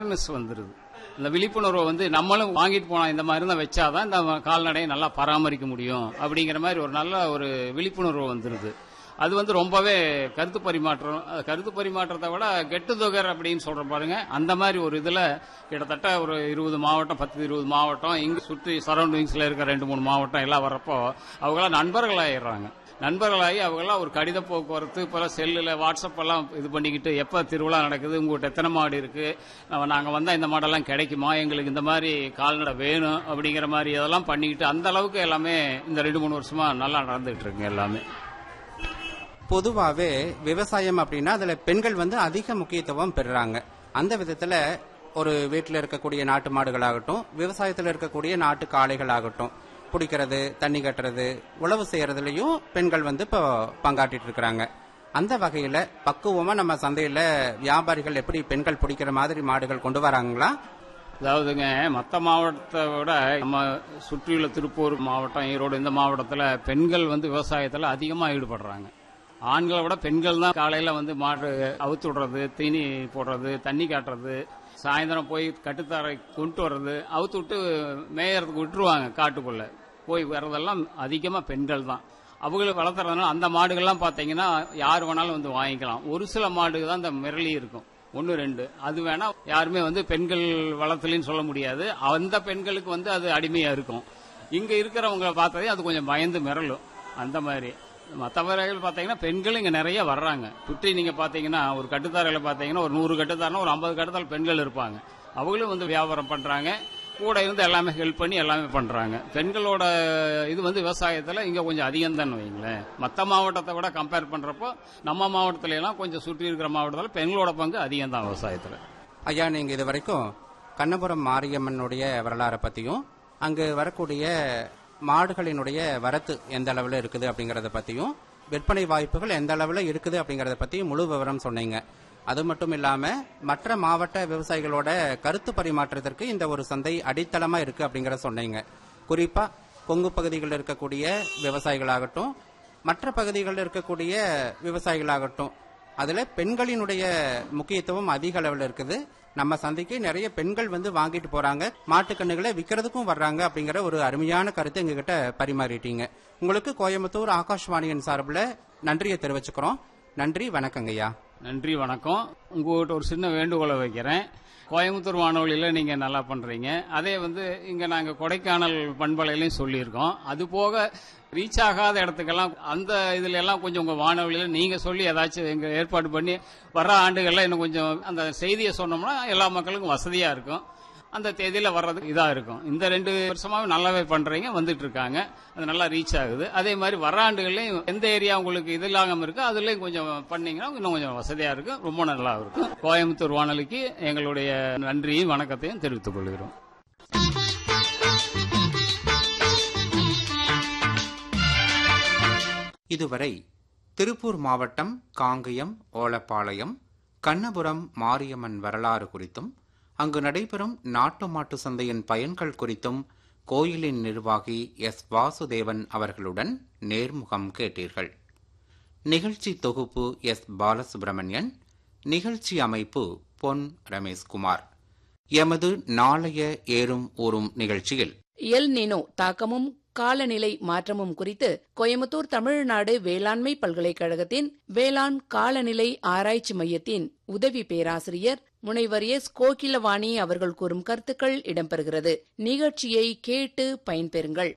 awareness வந்துருது இந்த விழிப்புணர்வை வந்து நம்மளும் வாங்கிட்டு போனா இந்த மாதிரி தான் வச்சாதான் இந்த கால்நடையை நல்லா பராமரிக்க முடியும் அப்படிங்கிற மாதிரி ஒரு நல்ல ஒரு விழிப்புணர்வு வந்துருது அது வந்து ரொம்பவே கருத்து பரிமாற்றம் அது கருத்து பரிமாற்றத்தை விட கெட்டு தொகர் அப்படின்னு சொல்ற பாருங்க அந்த மாதிரி ஒரு இதுல கிட்டத்தட்ட ஒரு இருபது மாவட்டம் பத்து இருபது மாவட்டம் இங்க சுற்றி சரௌண்டிங்ஸ்ல இருக்க ரெண்டு மூணு மாவட்டம் எல்லாம் வரப்போ அவங்களாம் நண்பர்களாயிடுறாங்க நண்பர்களாகி அவங்கெல்லாம் ஒரு கடித போக்குவரத்து இப்போ செல்லில் வாட்ஸ்அப் எல்லாம் இது பண்ணிக்கிட்டு எப்போ திருவிழா நடக்குது உங்கள்கிட்ட எத்தனை மாடு இருக்கு நாங்கள் வந்தால் இந்த மாடெல்லாம் கிடைக்குமா எங்களுக்கு இந்த மாதிரி கால்நடை வேணும் அப்படிங்கிற மாதிரி இதெல்லாம் பண்ணிக்கிட்டு அந்த அளவுக்கு எல்லாமே இந்த ரெண்டு மூணு வருஷமா நல்லா நடந்துகிட்டு இருக்குங்க எல்லாமே பொதுவாகவே விவசாயம் அப்படின்னா அதுல பெண்கள் வந்து அதிக முக்கியத்துவம் பெறுறாங்க அந்த விதத்துல ஒரு வீட்டில் இருக்கக்கூடிய நாட்டு மாடுகளாகட்டும் விவசாயத்தில் இருக்கக்கூடிய நாட்டு காளைகளாகட்டும் பிடிக்கிறது தண்ணி கட்டுறது உழவு செய்யறதுலயும் பெண்கள் வந்து இப்போ பங்காற்றிட்டு இருக்கிறாங்க அந்த வகையில பக்குவமா நம்ம சந்தையில வியாபாரிகள் எப்படி பெண்கள் பிடிக்கிற மாதிரி மாடுகள் கொண்டு வராங்களா அதாவதுங்க மற்ற மாவட்டத்தை விட நம்ம சுற்றியுள்ள திருப்பூர் மாவட்டம் ஈரோடு இந்த மாவட்டத்தில் பெண்கள் வந்து விவசாயத்தில் அதிகமாக ஈடுபடுறாங்க ஆண்களை விட பெண்கள் தான் காலையில் வந்து மாடு அவுத்து விடுறது தீனி போடுறது தண்ணி காட்டுறது சாயந்தரம் போய் கட்டுத்தாரை கொண்டு வர்றது அவுத்து விட்டு மேயறதுக்கு விட்டுருவாங்க காட்டுக்குள்ள போய் வர்றதெல்லாம் அதிகமாக பெண்கள் தான் அவங்களுக்கு வளர்த்துறதுனால அந்த மாடுகள்லாம் பார்த்தீங்கன்னா யார் வேணாலும் வந்து வாங்கிக்கலாம் ஒரு சில மாடு தான் இந்த மிரளி இருக்கும் ஒன்று ரெண்டு அது வேணா யாருமே வந்து பெண்கள் வளர்த்தலின்னு சொல்ல முடியாது அந்த பெண்களுக்கு வந்து அது அடிமையா இருக்கும் இங்க இருக்கிறவங்க பார்த்ததே அது கொஞ்சம் பயந்து மிரளும் அந்த மாதிரி மற்றவர்கள் பார்த்தீங்கன்னா பெண்கள் இங்கே நிறைய வர்றாங்க சுற்றி நீங்கள் பார்த்தீங்கன்னா ஒரு கட்டுத்தாரையில் பார்த்தீங்கன்னா ஒரு நூறு கட்டுத்தாரனா ஒரு ஐம்பது கட்டுத்தால் பெண்கள் இருப்பாங்க அவங்களும் வந்து வியாபாரம் பண்ணுறாங்க கூட இருந்து எல்லாமே ஹெல்ப் பண்ணி எல்லாமே பண்ணுறாங்க பெண்களோட இது வந்து விவசாயத்தில் இங்கே கொஞ்சம் அதிகம் தான் வைங்களேன் மற்ற மாவட்டத்தை விட கம்பேர் பண்ணுறப்போ நம்ம மாவட்டத்துல எல்லாம் கொஞ்சம் சுற்றி இருக்கிற மாவட்டத்தில் பெண்களோட பங்கு அதிகம் தான் விவசாயத்தில் ஐயா நீங்க இது வரைக்கும் கண்ணபுரம் மாரியம்மனுடைய வரலாறை பத்தியும் அங்கு வரக்கூடிய மாடுகளினுடைய வரத்து எந்த அளவுல இருக்குது அப்படிங்கறத பத்தியும் விற்பனை வாய்ப்புகள் எந்த அளவுல இருக்குது அப்படிங்கறத பத்தியும் முழு விவரம் சொன்னீங்க அது மட்டும் இல்லாம மற்ற மாவட்ட விவசாயிகளோட கருத்து பரிமாற்றத்திற்கு இந்த ஒரு சந்தை அடித்தளமா இருக்கு அப்படிங்கறத சொன்னீங்க குறிப்பா கொங்கு பகுதிகளில் இருக்கக்கூடிய விவசாயிகளாகட்டும் மற்ற பகுதிகளில் இருக்கக்கூடிய விவசாயிகளாகட்டும் அதுல பெண்களினுடைய முக்கியத்துவம் அதிக அளவில் இருக்குது நம்ம சந்தைக்கு நிறைய பெண்கள் வந்து வாங்கிட்டு போறாங்க மாட்டுக்கண்ணுகளை விற்கிறதுக்கும் வர்றாங்க அப்படிங்கிற ஒரு அருமையான கருத்தை எங்ககிட்ட பரிமாறிட்டீங்க உங்களுக்கு கோயம்புத்தூர் ஆகாஷ்வாணியின் சார்பில் நன்றியை தெரிவிச்சுக்கிறோம் நன்றி வணக்கங்கய்யா நன்றி வணக்கம் உங்ககிட்ட ஒரு சின்ன வேண்டுகோளை வைக்கிறேன் கோயம்புத்தூர் வானொலியில் நீங்கள் நல்லா பண்ணுறீங்க அதே வந்து இங்கே நாங்கள் கொடைக்கானல் பண்பலையிலையும் சொல்லியிருக்கோம் அது போக ரீச் ஆகாத இடத்துக்கெல்லாம் அந்த இதுல எல்லாம் கொஞ்சம் உங்கள் வானொலியில் நீங்கள் சொல்லி ஏதாச்சும் எங்கள் ஏற்பாடு பண்ணி வர ஆண்டுகளில் இன்னும் கொஞ்சம் அந்த செய்தியை சொன்னோம்னா எல்லா மக்களுக்கும் வசதியாக இருக்கும் அந்த தேதியில் வர்றதுக்கு இதாக இருக்கும் இந்த ரெண்டு வருஷமாவே நல்லாவே பண்ணுறீங்க வந்துட்டு இருக்காங்க அது நல்லா ரீச் ஆகுது அதே மாதிரி வர ஆண்டுகள்லையும் எந்த ஏரியா உங்களுக்கு இது இல்லாமல் இருக்கோ அதுலேயும் கொஞ்சம் பண்ணீங்கன்னா இன்னும் கொஞ்சம் வசதியாக இருக்கும் ரொம்ப நல்லா இருக்கும் கோயம்புத்தூர் வானொலிக்கு எங்களுடைய நன்றியும் வணக்கத்தையும் தெரிவித்துக் கொள்கிறோம் இதுவரை திருப்பூர் மாவட்டம் காங்கயம் ஓலப்பாளையம் கண்ணபுரம் மாரியம்மன் வரலாறு குறித்தும் அங்கு நடைபெறும் நாட்டு மாட்டு சந்தையின் பயன்கள் குறித்தும் கோயிலின் நிர்வாகி எஸ் வாசுதேவன் அவர்களுடன் நேர்முகம் கேட்டீர்கள் நிகழ்ச்சி தொகுப்பு எஸ் பாலசுப்ரமணியன் நிகழ்ச்சி அமைப்பு பொன் ரமேஷ்குமார் எமது நாளைய ஏறும் ஊறும் நிகழ்ச்சியில் எல் நினோ தாக்கமும் காலநிலை மாற்றமும் குறித்து கோயம்புத்தூர் தமிழ்நாடு வேளாண்மை பல்கலைக்கழகத்தின் வேளாண் காலநிலை ஆராய்ச்சி மையத்தின் உதவி பேராசிரியர் முனைவர் எஸ் கோகிலவாணி அவர்கள் கூறும் கருத்துக்கள் இடம்பெறுகிறது நிகழ்ச்சியை கேட்டு பயன்பெறுங்கள்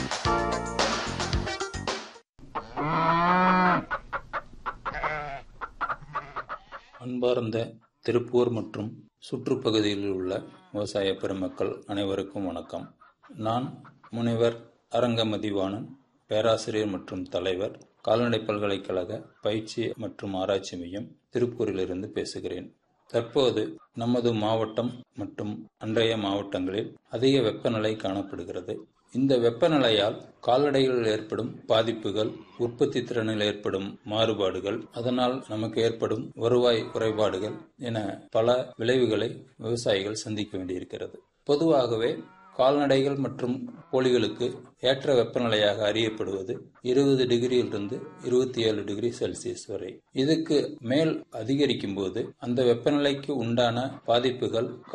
அன்பார்ந்த திருப்பூர் மற்றும் சுற்றுப்பகுதியில் உள்ள விவசாய பெருமக்கள் அனைவருக்கும் வணக்கம் நான் முனைவர் அரங்கமதிவாணன் பேராசிரியர் மற்றும் தலைவர் கால்நடை பல்கலைக்கழக பயிற்சி மற்றும் ஆராய்ச்சி மையம் திருப்பூரிலிருந்து பேசுகிறேன் தற்போது நமது மாவட்டம் மற்றும் அன்றைய மாவட்டங்களில் அதிக வெப்பநிலை காணப்படுகிறது இந்த வெப்பநிலையால் கால்நடைகளில் ஏற்படும் பாதிப்புகள் உற்பத்தி திறனில் ஏற்படும் மாறுபாடுகள் அதனால் நமக்கு ஏற்படும் வருவாய் குறைபாடுகள் என பல விளைவுகளை விவசாயிகள் சந்திக்க வேண்டியிருக்கிறது பொதுவாகவே கால்நடைகள் மற்றும் கோழிகளுக்கு ஏற்ற வெப்பநிலையாக அறியப்படுவது இருபது டிகிரியிலிருந்து இருபத்தி ஏழு டிகிரி செல்சியஸ் வரை இதுக்கு மேல் அதிகரிக்கும் போது அந்த வெப்பநிலைக்கு உண்டான பாதிப்புகள்